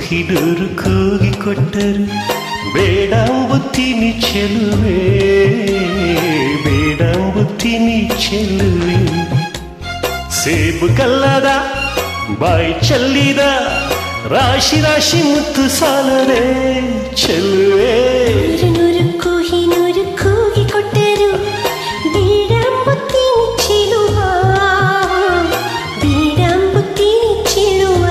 ಕೊಹಿಡೂರು ಕೂಗಿ ಕೊಟ್ಟರು ಬೇಡಂಬುತ್ತೀನಿ ಚೆಲುವೆ ಬೇಡಂಬುತ್ತೀನಿ ಚೆಲುವೆ ಸೇಬು ಕಲ್ಲದ ಬಾಯಿ ಚೆಲ್ಲಿದ ರಾಶಿ ರಾಶಿ ಮುತ್ತು ಸಾಲದೆ ಚೆಲುವೆ ನೂರು ನೂರು ಕೂಗಿ ನೂರು ಕೂಗಿ ಕೊಟ್ಟರು ಬೀಡಂಬುತ್ತೀನಿ ಚೆಲುವ ಬೀಡಂಬುತ್ತೀನಿ ಚೆಲುವ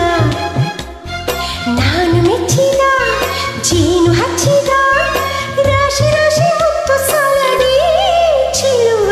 ನಾನು ಮೆಚ್ಚಿದ ಜೇನು ಹಚ್ಚಿದ ರಾಶಿ ರಾಶಿ ಮುತ್ತು ಸಾಲದೆ ಚೆಲುವ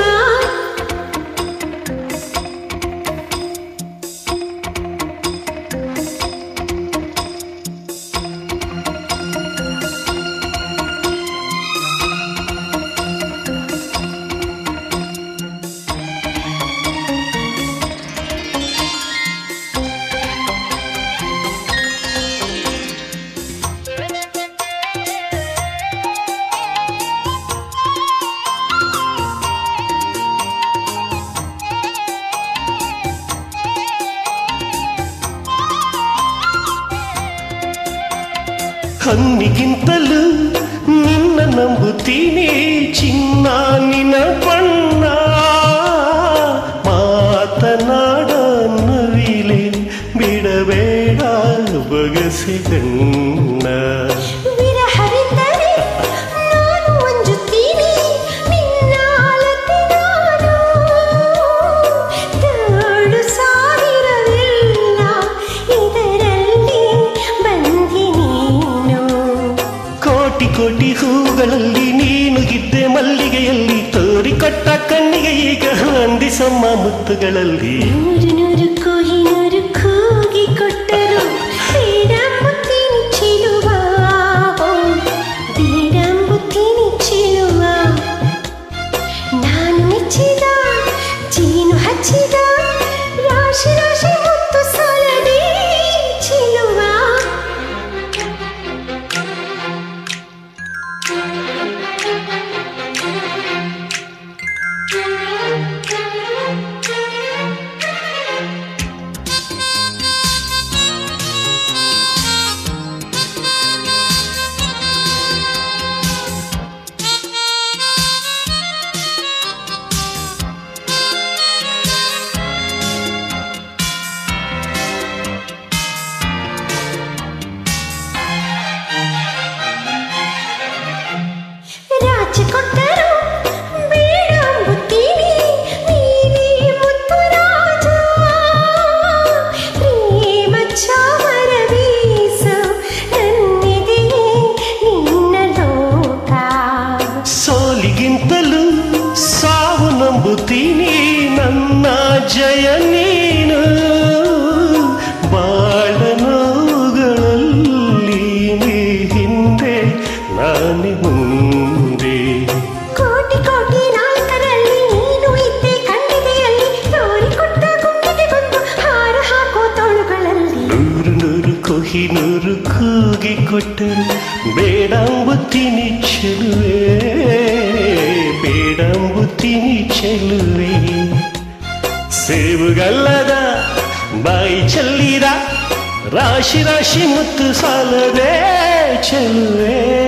ಹನ್ನಿಗಿಂತಲೂ ನಿನ್ನ ನಂಬುತ್ತೀನಿ ಚಿನ್ನ ನಿನ್ನ ಬಣ್ಣ ಮಾತನಾಡ ನವಿಲೆ ಬಿಡಬೇಡ ಬಗಸೆ ಗಣ್ಣ ವಿರಹವೆಂದರೆ ನಾನು ಅಂಜುತ್ತೀನಿ ನಿನ್ನ ಅಲತೆ ನಾನು ತಾಳು ಸಾವಿರವಿಲ್ಲ ಇದರಲ್ಲಿ ಬಂದಿ ನೀನು ಕೋಟಿ ಕೋಟಿ ಹೂಗಳಲ್ಲಿ ನೀನು ಗಿದ್ದೆ ಮಲ್ಲಿಗೆಯಲ್ಲಿ ತೋರಿಕೊಟ್ಟ ಕಣ್ಣಿಗೆ ಈಗ ಅಂದಿಸಮ್ಮ ಮುತ್ತುಗಳಲ್ಲಿ ನೂರು ನೂರು ಕೂಗಿ ನೂರು ಕೂಗಿ ಕೊಟ್ಟರು ಬೀಡಂಬುತ್ತೀನಿ ಚೆಲುವ ಬೀಡಂಬುತ್ತೀನಿ ಚೆಲುವ ನಾನು ಮೆಚ್ಚಿದ ಜೇನು ಹಚ್ಚಿದ ರಾಶಿ ರಾಶಿ ಮುತ್ತು ಸಾಲದೆ ಚೆಲುವ ರಾಜ ಕೊಟ್ಟರು ಬೇಡಂಬುತ್ತೀನಿ ನೀನೇ ಮುತ್ತು ರಾಜ ಪ್ರೇಮ ಚಾಮರ ಬೀಸ ನನ್ನಿದೆಯೇ ನಿನ್ನ ಲೋಕ ಸೋಲಿಗಿಂತಲೂ ಸಾವು ನಂಬುತ್ತೀನಿ ನನ್ನ ಜಯ ನೀನು ಬಾಳ ನೋವುಗಳಲ್ಲಿ ನೀ ಹಿಂದೆ ನಾನೇ ಮುಂದೆ ಕೋಟಿ ಕೋಟಿ ನಾಲ್ಕರಲ್ಲಿ ನೀನು ಇದ್ದೆ ಕಣ್ಣಿದೆಯಲ್ಲಿ ತೋರಿಕೊಟ್ಟ ಗುಂಡಿಗೆ ಬಂದು ಹಾರ ಹಾಕೋ ತೋಳುಗಳಲ್ಲಿ ನೂರು ನೂರು ಕೊಹಿ ನೂರು ಕೂಗಿ ಕೊಟ್ಟರು ಬೇಡಂಬುತ್ತೀನಿ ಚೆಲುವೆ ಬೇಡಂಬುತ್ತೀನಿ ಚೆಲುವೆ ಸೇವುಗಲ್ಲದ ಬಾಯಿ ಚೆಲ್ಲಿದ ರಾಶಿ ರಾಶಿ ಮುತ್ತು ಸಾಲದೆ ಚೆಲುವೆ